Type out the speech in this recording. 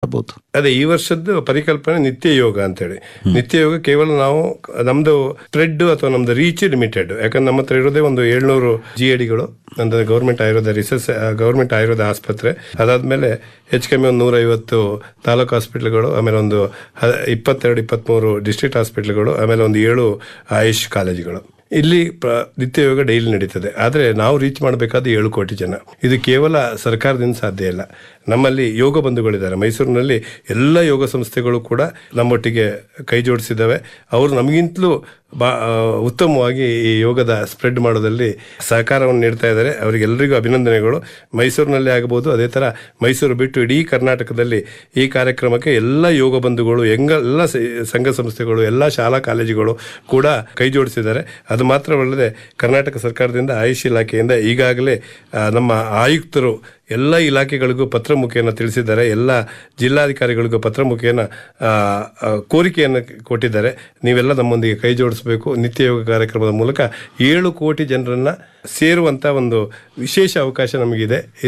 ಮಾಡ್ಬೋದು ಅದೇ ಈ ವರ್ಷದ್ದು ಪರಿಕಲ್ಪನೆ ನಿತ್ಯ ಯೋಗ ಅಂತೇಳಿ ನಿತ್ಯ ಯೋಗ ಕೇವಲ ನಾವು ನಮ್ದು ಸ್ಪ್ರೆಡ್ ಅಥವಾ ನಮ್ದು ರೀಚ್ ಲಿಮಿಟೆಡ್ ಯಾಕಂದ್ರೆ ನಮ್ಮ ಹತ್ರ ಇರೋದೇ ಒಂದು ಏಳ್ನೂರು ಜಿ ಎಡಿಗಳು ಅಂದ್ರೆ government Ayurveda research government Ayurveda ಆಸ್ಪತ್ರೆ ಅದಾದ್ಮೇಲೆ ಹೆಚ್ಚು ಕಮ್ಮಿ ಒಂದು ನೂರೈವತ್ತು ತಾಲೂಕು ಹಾಸ್ಪಿಟ್ಲ್ಗಳು ಆಮೇಲೆ ಒಂದು ಹ- ಇಪ್ಪತ್ತೆರಡು ಇಪ್ಪತ್ತ್ಮೂರು ಡಿಸ್ಟ್ರಿಕ್ಟ್ ಹಾಸ್ಪಿಟ್ಲ್ಗಳು ಆಮೇಲೆ ಒಂದು ಏಳು ಆಯುಷ್ ಕಾಲೇಜುಗಳು ಇಲ್ಲಿ ಪ್ರ ನಿತ್ಯ ಯೋಗ ಡೈಲಿ ನಡೀತದೆ ಆದರೆ ನಾವು ರೀಚ್ ಮಾಡಬೇಕಾದ ಏಳು ಕೋಟಿ ಜನ ಇದು ಕೇವಲ ಸರ್ಕಾರದಿಂದ ಸಾಧ್ಯ ಇಲ್ಲ ನಮ್ಮಲ್ಲಿ ಯೋಗ ಬಂಧುಗಳಿದ್ದಾರೆ ಮೈಸೂರಿನಲ್ಲಿ ಎಲ್ಲ ಯೋಗ ಸಂಸ್ಥೆಗಳು ಕೂಡ ನಮ್ಮೊಟ್ಟಿಗೆ ಕೈ ಜೋಡಿಸಿದ್ದಾವೆ ಅವರು ನಮಗಿಂತಲೂ ಬಾ ಆ, ಉತ್ತಮವಾಗಿ ಈ ಯೋಗದ ಸ್ಪ್ರೆಡ್ ಮಾಡೋದಲ್ಲಿ ಸಹಕಾರವನ್ನು ನೀಡ್ತಾ ಇದ್ದಾರೆ ಅವರಿಗೆಲ್ಲರಿಗೂ ಅಭಿನಂದನೆಗಳು ಮೈಸೂರಿನಲ್ಲಿ ಆಗಬಹುದು ಅದೇ ಥರ ಮೈಸೂರು ಬಿಟ್ಟು ಇಡೀ ಕರ್ನಾಟಕದಲ್ಲಿ ಈ ಕಾರ್ಯಕ್ರಮಕ್ಕೆ ಎಲ್ಲ ಯೋಗ ಬಂಧುಗಳು ಎಂಗ ಎಲ್ಲ ಸ- ಸಂಘ ಸಂಸ್ಥೆಗಳು ಎಲ್ಲ ಶಾಲಾ ಕಾಲೇಜುಗಳು ಕೂಡ ಕೈ ಜೋಡಿಸಿದ್ದಾರೆ ಅದು ಮಾತ್ರವಲ್ಲದೆ ಕರ್ನಾಟಕ ಸರ್ಕಾರದಿಂದ ಆಯುಷ್ ಇಲಾಖೆಯಿಂದ ಈಗಾಗಲೇ ಆ, ನಮ್ಮ ಆಯುಕ್ತರು ಎಲ್ಲ ಇಲಾಖೆಗಳಿಗೂ ಪತ್ರ ಮುಖೇನ ತಿಳಿಸಿದ್ದಾರೆ ಎಲ್ಲ ಜಿಲ್ಲಾಧಿಕಾರಿಗಳಿಗೂ ಪತ್ರ ಮುಖೇನ ಆ, ಆ, ಕೋರಿಕೆಯನ್ನು ಕೊಟ್ಟಿದ್ದಾರೆ ನೀವೆಲ್ಲ ನಮ್ಮೊಂದಿಗೆ ಕೈ ಜೋಡಿಸಬೇಕು ನಿತ್ಯ ಯೋಗ ಕಾರ್ಯಕ್ರಮದ ಮೂಲಕ ಏಳು ಕೋಟಿ ಜನರನ್ನ ಸೇರುವಂತ ಒಂದು ವಿಶೇಷ ಅವಕಾಶ ನಮಗಿದೆ